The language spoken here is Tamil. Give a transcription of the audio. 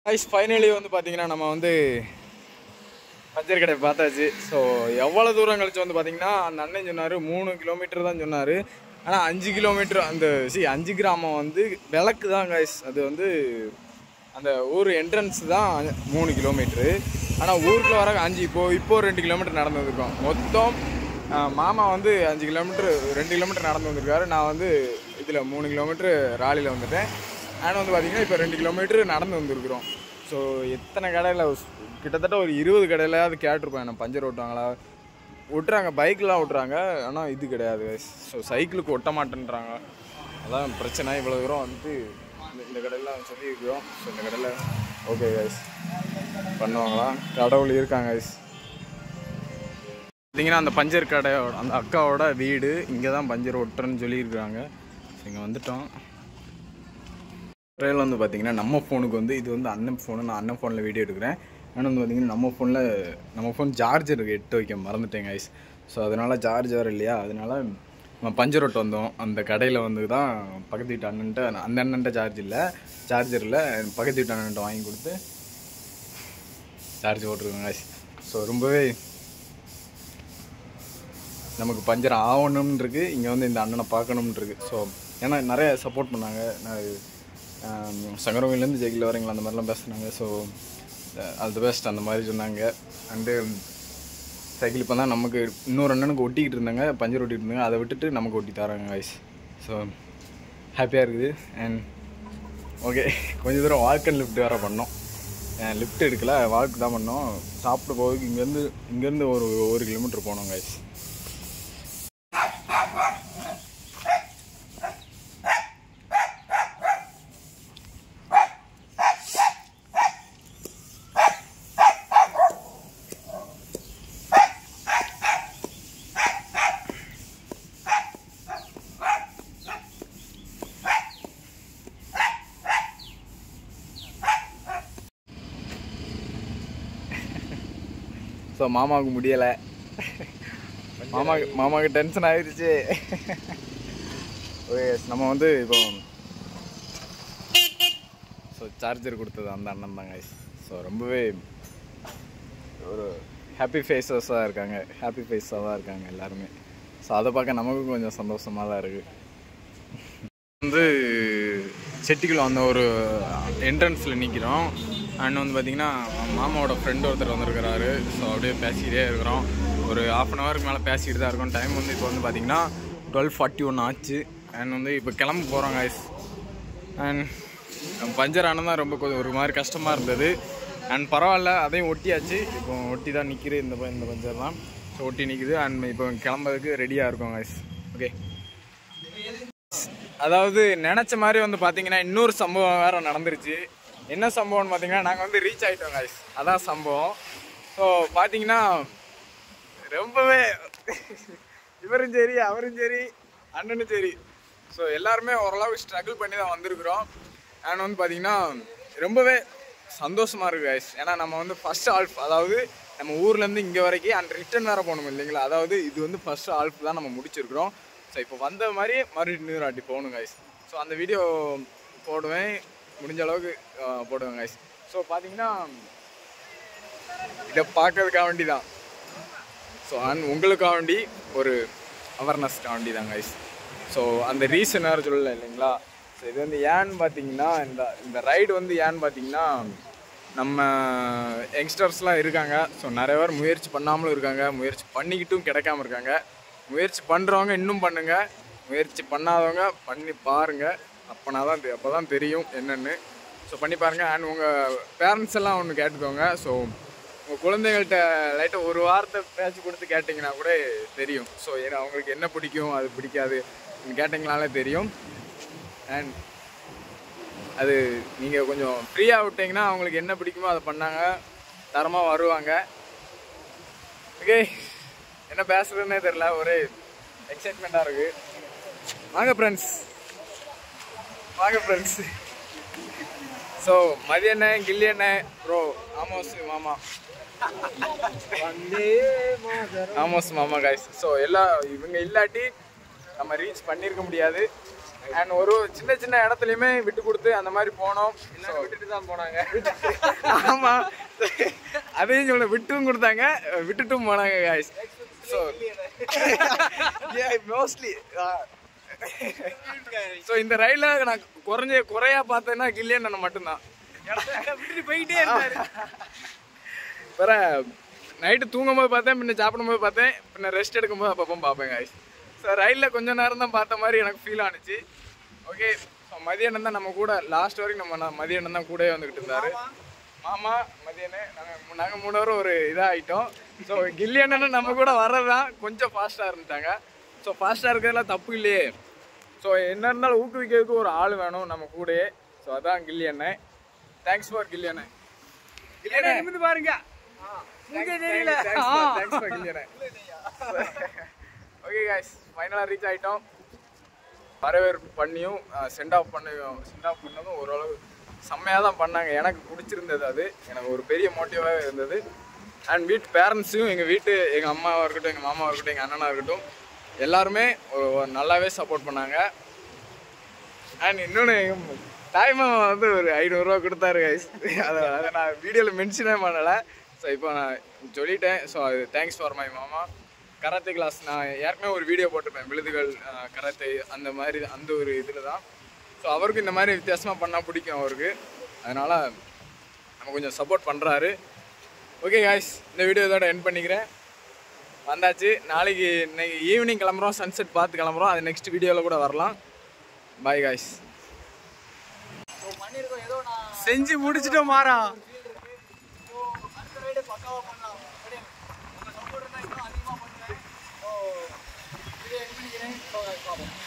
ஐஸ் ஃபைனலி வந்து பார்த்தீங்கன்னா நம்ம வந்து பஞ்சர் கடை பார்த்தாச்சு ஸோ எவ்வளோ தூரம் கழிச்சு வந்து பார்த்தீங்கன்னா அந்த அண்ணன் சொன்னார் மூணு கிலோமீட்டர் தான் சொன்னார் ஆனால் அஞ்சு கிலோமீட்டர் அந்த சி அஞ்சு கிராமம் வந்து விளக்கு தான் கைஸ் அது வந்து அந்த ஊர் என்ட்ரன்ஸ் தான் மூணு கிலோமீட்ரு ஆனால் ஊருக்குள்ள வர அஞ்சு இப்போ இப்போ ரெண்டு கிலோமீட்டர் நடந்து வந்திருக்கோம் மொத்தம் ஆஹ், மாமா வந்து அஞ்சு கிலோமீட்டர் ரெண்டு கிலோமீட்டர் நடந்து வந்திருக்காரு நான் வந்து இதில் மூணு கிலோமீட்டர் ராலியில் வந்துட்டேன் ஆனால் வந்து பார்த்தீங்கன்னா இப்போ ரெண்டு கிலோமீட்டர் நடந்து வந்திருக்கிறோம் ஸோ எத்தனை கடையில் கிட்டத்தட்ட ஒரு இருபது கடையிலாவது கேட்டிருப்பேன் நான் பஞ்சர் ஓட்டுவாங்களா ஓட்டுறாங்க பைக்கெலாம் ஓட்டுறாங்க ஆனால் இது கிடையாது ஸோ சைக்கிளுக்கு ஒட்ட மாட்டேன்றாங்க அதான் பிரச்சனை இவ்வளோ தூரம் வந்துட்டு இந்த- இந்த கடையில் சொல்லியிருக்கிறோம் ஸோ இந்த கடையில் ஓகே கைஸ் பண்ணுவாங்களா கடவுள் இருக்காங்க கைஸ் பார்த்தீங்கன்னா அந்த பஞ்சர் கடையோட அந்த அக்காவோட வீடு இங்கே தான் பஞ்சர் ஒட்டுறேன்னு சொல்லியிருக்கிறாங்க ஸோ இங்கே வந்துட்டோம் ட்ரெயில் வந்து பார்த்தீங்கன்னா நம்ம ஃபோனுக்கு வந்து இது வந்து அண்ணன் ஃபோனு நான் அண்ணன் ஃபோனில் வீடியோ எடுக்கிறேன் ஆனால் வந்து பார்த்தீங்கன்னா நம்ம ஃபோனில் நம்ம ஃபோன் சார்ஜர் எட்டு வைக்க மறந்துட்டேன் கைஸ் ஸோ அதனால் சார்ஜர் இல்லையா அதனால நம்ம பஞ்சர் ஒட்டு வந்தோம் அந்த கடையில் வந்து தான் பக்கத்து வீட்டு அண்ணன்ட்ட அந்த அண்ணன்ட்ட சார்ஜ் இல்லை சார்ஜர் இல்லை பக்கத்து வீட்டு அண்ணன்ட்ட வாங்கி கொடுத்து சார்ஜ் போட்டிருக்கோம் கைஸ் ஸோ ரொம்பவே நமக்கு பஞ்சர் ஆகணும்னு இருக்கு இங்கே வந்து இந்த அண்ணனை பார்க்கணும்னு இருக்கு ஸோ ஏன்னா நிறைய சப்போர்ட் பண்ணாங்க நான் சங்கரவங்கிலேருந்து ஜெயிக்கில் வரீங்களா அந்த மாதிரிலாம் பேசுனாங்க ஸோ ஆல் தி பெஸ்ட் அந்த மாதிரி சொன்னாங்க அண்டு சைக்கிள் இப்போ தான் நமக்கு இன்னொரு அண்ணனுக்கு ஒட்டிக்கிட்டு இருந்தாங்க பஞ்சர் ஒட்டிட்டு இருந்தாங்க அதை விட்டுட்டு நமக்கு ஒட்டி தராங்க guys ஸோ ஹாப்பியாக இருக்குது அண்ட் ஓகே கொஞ்சம் தூரம் வாக் அண்ட் லிஃப்ட் வேறு பண்ணோம் லிஃப்ட் எடுக்கல வாக் தான் பண்ணோம் சாப்பிட்டு போகிறதுக்கு இங்கேருந்து இங்கேருந்து ஒரு ஒரு கிலோமீட்டர் போனோம் guys ஸோ மாமாவுக்கு முடியலை மாமாக்கு மாமாவுக்கு டென்ஷன் ஆயிடுச்சு ஓகே நம்ம வந்து இப்போ ஸோ சார்ஜர் கொடுத்தது அந்த அண்ணன் தாங்க ஸோ ரொம்பவே ஒரு ஹாப்பி ஃபேஸஸாக இருக்காங்க ஹாப்பி ஃபேஸாக தான் இருக்காங்க எல்லாருமே ஸோ அதை பார்க்க நமக்கும் கொஞ்சம் சந்தோஷமாக தான் இருக்குது வந்து செட்டிக்குள்ள அந்த ஒரு என்ட்ரன்ஸில் நிற்கிறோம் அண்ட் வந்து பார்த்திங்கன்னா மாமாவோட ஃப்ரெண்ட் ஒருத்தர் வந்திருக்கிறாரு ஸோ அப்படியே பேசிக்கிட்டே இருக்கிறோம் ஒரு ஆஃப் அன் ஹவருக்கு மேலே பேசிக்கிட்டு தான் இருக்கோம் டைம் வந்து இப்போ வந்து பார்த்திங்கன்னா டுவெல் ஃபார்ட்டி ஒன் ஆச்சு அண்ட் வந்து இப்போ கிளம்ப போகிறோம் guys அண்ட் பஞ்சர் ஆனால் தான் ரொம்ப கொஞ்சம் ஒரு மாதிரி கஷ்டமாக இருந்தது அண்ட் பரவாயில்ல அதையும் ஒட்டியாச்சு இப்போ ஒட்டி தான் நிற்கிது இந்த ப- இந்த பஞ்சர் தான் ஸோ ஒட்டி நிற்குது அண்ட் இப்போ கிளம்புறதுக்கு ரெடியாக இருக்கோம் guys ஓகே அதாவது நினச்ச மாதிரி வந்து பார்த்தீங்கன்னா இன்னொரு சம்பவம் வேற நடந்துருச்சு என்ன சம்பவம்னு பார்த்தீங்கன்னா நாங்கள் வந்து ரீச் ஆகிட்டோம் guys அதான் சம்பவம் ஸோ பார்த்தீங்கன்னா ரொம்பவே இவரும் சரி அவரும் சரி அண்ணனும் சரி ஸோ எல்லாருமே ஓரளவு ஸ்ட்ரகிள் பண்ணி தான் வந்திருக்கிறோம் அண்ட் வந்து பார்த்தீங்கன்னா ரொம்பவே சந்தோஷமாக இருக்குது guys ஏன்னா நம்ம வந்து ஃபர்ஸ்ட் ஆல்ஃப் அதாவது நம்ம ஊர்லேருந்து இங்கே வரைக்கும் அண்ட் ரிட்டர்ன் வேறு போகணும் இல்லைங்களா அதாவது இது வந்து ஃபர்ஸ்ட் ஆல்ஃப் தான் நம்ம முடிச்சிருக்கிறோம் ஸோ இப்போ வந்த மாதிரி மறுபடியும் இன்னொரு வாட்டி போகணும் guys ஸோ அந்த வீடியோ போடுவேன் முடிஞ்ச அளவுக்கு அஹ், போடுவேன் guys ஸோ பார்த்தீங்கன்னா இதை பார்க்கறதுக்காக வேண்டி தான் ஸோ அண்ட் உங்களுக்காக வேண்டி ஒரு அவேர்னஸ்க்காக வேண்டி தான் கைஸ் ஸோ அந்த ரீசன் வேறு சொல்லலை இல்லைங்களா ஸோ இது வந்து ஏன்னு பார்த்தீங்கன்னா இந்த இந்த ரைடு வந்து ஏன்னு பார்த்தீங்கன்னா நம்ம யங்ஸ்டர்ஸ்லாம் இருக்காங்க ஸோ நிறைய பேர் முயற்சி பண்ணாமலும் இருக்காங்க முயற்சி பண்ணிக்கிட்டும் கிடைக்காம இருக்காங்க முயற்சி பண்ணுறவங்க இன்னும் பண்ணுங்க முயற்சி பண்ணாதவங்க பண்ணி பாருங்க அப்போனா தான் அப்போ தான் தெரியும் என்னென்னு ஸோ பண்ணி பாருங்கள் அண்ட் உங்கள் பேரண்ட்ஸ் எல்லாம் ஒன்று கேட்டுக்கோங்க ஸோ உங்கள் குழந்தைகள்கிட்ட லைட்டாக ஒரு வார்த்தை பேச்சு கொடுத்து கேட்டிங்கன்னா கூட தெரியும் ஸோ ஏன்னா அவங்களுக்கு என்ன பிடிக்கும் அது பிடிக்காது கேட்டிங்கனாலே தெரியும் அண்ட் அது நீங்கள் கொஞ்சம் ஃப்ரீயாக விட்டிங்கன்னா அவங்களுக்கு என்ன பிடிக்குமோ அதை பண்ணாங்க தரமாக வருவாங்க ஓகே என்ன பேசுறதுன்னே தெரில ஒரே எக்ஸைட்மெண்ட்டாக இருக்குது வாங்க ஃப்ரெண்ட்ஸ் வாங்க ஃப்ரெண்ட்ஸ் ஸோ மதிய அண்ணன் கில்லி அண்ணன் ப்ரோ ஆமோஸ் மாமா ஆமோஸ் மாமா கைஸ் ஸோ எல்லா இவங்க இல்லாட்டி நம்ம ரீச் பண்ணியிருக்க முடியாது அண்ட் ஒரு சின்ன சின்ன இடத்துலையுமே விட்டு கொடுத்து அந்த மாதிரி போனோம் விட்டுட்டு தான் போனாங்க ஆமா அதையும் சொல்ல விட்டும் கொடுத்தாங்க விட்டுட்டும் போனாங்க guys ஸோ மோஸ்ட்லி ஸோ இந்த ரயிலில் நான் குறைஞ்ச குறையா பார்த்தேன்னா கில்லியன் அண்ணன் மட்டும்தான் விட்டுட்டு போயிட்டே இருந்தாரு வேற நைட்டு தூங்கும்போது பார்த்தேன் பின்ன சாப்பிடும்போது பார்த்தேன் பின்ன ரெஸ்ட் எடுக்கும்போது அப்பப்போ பார்ப்பேன் guys ஸோ ரயிலில் கொஞ்ச நேரம் தான் பார்த்த மாதிரி எனக்கு ஃபீல் ஆனுச்சு ஓகே ஸோ மதியானம் தான் நம்ம கூட லாஸ்ட் வரைக்கும் நம்ம ந- மதியானம் தான் கூடவே வந்துக்கிட்டு இருந்தாரு மாமா மதியானே நாங்கள் நாங்கள் மூணு பேரும் ஒரு இதாக ஆகிட்டோம் ஸோ கில்லி அண்ணன் நம்ம கூட வர்றதுதான் கொஞ்சம் ஃபாஸ்ட்டாக இருந்துட்டாங்க ஸோ ஃபாஸ்ட்டாக இருக்கிறதுலாம் தப்பு இல்லையே ஸோ என்ன இருந்தாலும் ஊக்குவிக்கிறதுக்கு ஒரு ஆள் வேணும் நம்ம கூடயே ஸோ அதான் கில்லி அண்ணன் தேங்க்ஸ் ஃபார் கில்லி அண்ணன் இல்லைன்னா நிமிர்ந்து பாருங்க மூஞ்சே தெரியல ஓகே guys ஃபைனலாக ரீச் ஆகிட்டோம் வரவேற்பு பண்ணியும் சென்ட் ஆஃப் பண்ணியும் சென்ட் ஆஃப் பண்ணதும் ஓரளவு செம்மையாக தான் பண்ணாங்க எனக்கு பிடிச்சிருந்தது அது எனக்கு ஒரு பெரிய மோட்டிவாக இருந்தது அண்ட் வீட்டு பேரண்ட்ஸையும் எங்கள் வீட்டு எங்கள் அம்மாவாக இருக்கட்டும் எங்கள் மாமாவாக இருக்கட்டும் எங்கள் அண்ணனாக இருக்கட்டும் எல்லாருமே ஒரு ஒரு நல்லாவே சப்போர்ட் பண்ணாங்க அண்ட் இன்னொன்று தாய்மாமா வந்து ஒரு ஐநூறுரூவா கொடுத்தாரு கைஸ் அதை அதை நான் வீடியோவில் மென்ஷனே பண்ணலை ஸோ இப்போ நான் சொல்லிட்டேன் ஸோ அது தேங்க்ஸ் ஃபார் மை மாமா கராத்தே கிளாஸ் நான் ஏற்கனவே ஒரு வீடியோ போட்டிருப்பேன் விழுதுகள் அஹ், கராத்தே அந்த மாதிரி அந்த ஒரு இதில் தான் ஸோ அவருக்கு இந்த மாதிரி வித்தியாசமாக பண்ணால் பிடிக்கும் அவருக்கு அதனால் நம்ம கொஞ்சம் சப்போர்ட் பண்ணுறாரு ஓகே காய்ஸ் இந்த வீடியோ இதோட என் பண்ணிக்கிறேன் வந்தாச்சு நாளைக்கு இன்னைக்கு ஈவினிங் கிளம்புறோம் சன்செட் பார்த்து கிளம்புறோம் அது நெக்ஸ்ட் வீடியோவில் கூட வரலாம் பாய் காய்ஸ் செஞ்சு முடிச்சிட்டோம் மாறா பக்காவா பண்ணலாம் அப்படியே உங்க சப்போர்ட் இருந்தா இன்னும் அதிகமா பண்ணுவேன் ஸோ இதை என் பண்ணிக்கிறேன் பார்ப்போம்